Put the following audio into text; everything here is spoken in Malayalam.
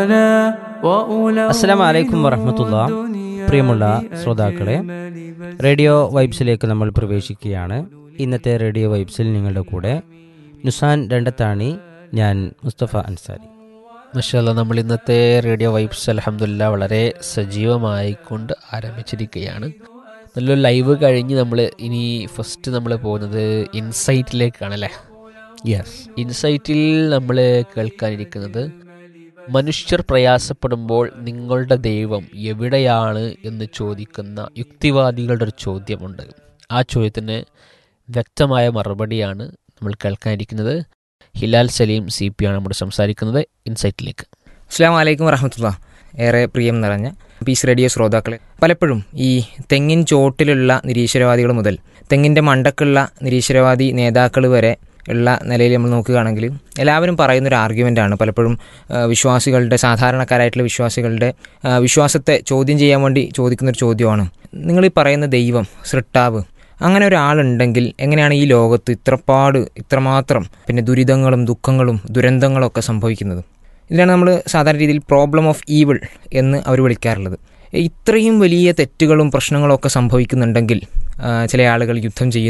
അസ്സലാമു അലൈക്കും വറഹമത്തുള്ള പ്രിയമുള്ള ശ്രോതാക്കളെ റേഡിയോ വൈബ്സിലേക്ക് നമ്മൾ പ്രവേശിക്കുകയാണ് ഇന്നത്തെ റേഡിയോ വൈബ്സിൽ നിങ്ങളുടെ കൂടെ നുസാൻ രണ്ടത്താണി ഞാൻ മുസ്തഫ അൻസാരി മഷാല്ല നമ്മൾ ഇന്നത്തെ റേഡിയോ വൈബ്സ് അലഹമില്ല വളരെ സജീവമായിക്കൊണ്ട് ആരംഭിച്ചിരിക്കുകയാണ് നല്ലൊരു ലൈവ് കഴിഞ്ഞ് നമ്മൾ ഇനി ഫസ്റ്റ് നമ്മൾ പോകുന്നത് ഇൻസൈറ്റിലേക്കാണ് അല്ലേ യെസ് ഇൻസൈറ്റിൽ നമ്മൾ കേൾക്കാനിരിക്കുന്നത് മനുഷ്യർ പ്രയാസപ്പെടുമ്പോൾ നിങ്ങളുടെ ദൈവം എവിടെയാണ് എന്ന് ചോദിക്കുന്ന യുക്തിവാദികളുടെ ഒരു ചോദ്യമുണ്ട് ആ ചോദ്യത്തിന് വ്യക്തമായ മറുപടിയാണ് നമ്മൾ കേൾക്കാനിരിക്കുന്നത് ഹിലാൽ സലീം സി പി ആണ് നമ്മൾ സംസാരിക്കുന്നത് ഇൻസൈറ്റിലേക്ക് അസ്സാം വലൈക്കും വറഹമത്തുള്ള ഏറെ പ്രിയം നിറഞ്ഞ പീസ് റേഡിയോ ശ്രോതാക്കളെ പലപ്പോഴും ഈ തെങ്ങിൻ ചോട്ടിലുള്ള നിരീശ്വരവാദികൾ മുതൽ തെങ്ങിൻ്റെ മണ്ടക്കുള്ള നിരീശ്വരവാദി നേതാക്കൾ വരെ ഉള്ള നിലയിൽ നമ്മൾ നോക്കുകയാണെങ്കിൽ എല്ലാവരും പറയുന്നൊരു ആർഗ്യുമെൻ്റാണ് പലപ്പോഴും ആ, വിശ്വാസികളുടെ സാധാരണക്കാരായിട്ടുള്ള വിശ്വാസികളുടെ ആ, വിശ്വാസത്തെ ചോദ്യം ചെയ്യാൻ വേണ്ടി ചോദിക്കുന്നൊരു ചോദ്യമാണ് നിങ്ങൾ ഈ പറയുന്ന ദൈവം സൃഷ്ടാവ് അങ്ങനെ ഒരാളുണ്ടെങ്കിൽ എങ്ങനെയാണ് ഈ ലോകത്ത് ഇത്രപ്പാട് ഇത്രമാത്രം പിന്നെ ദുരിതങ്ങളും ദുഃഖങ്ങളും ദുരന്തങ്ങളും ഒക്കെ സംഭവിക്കുന്നത് ഇതിനാണ് നമ്മൾ സാധാരണ രീതിയിൽ പ്രോബ്ലം ഓഫ് ഈവിൾ എന്ന് അവർ വിളിക്കാറുള്ളത് ഇത്രയും വലിയ തെറ്റുകളും പ്രശ്നങ്ങളും ഒക്കെ സംഭവിക്കുന്നുണ്ടെങ്കിൽ ആ, ചില ആളുകൾ യുദ്ധം ചെയ്യുന്നു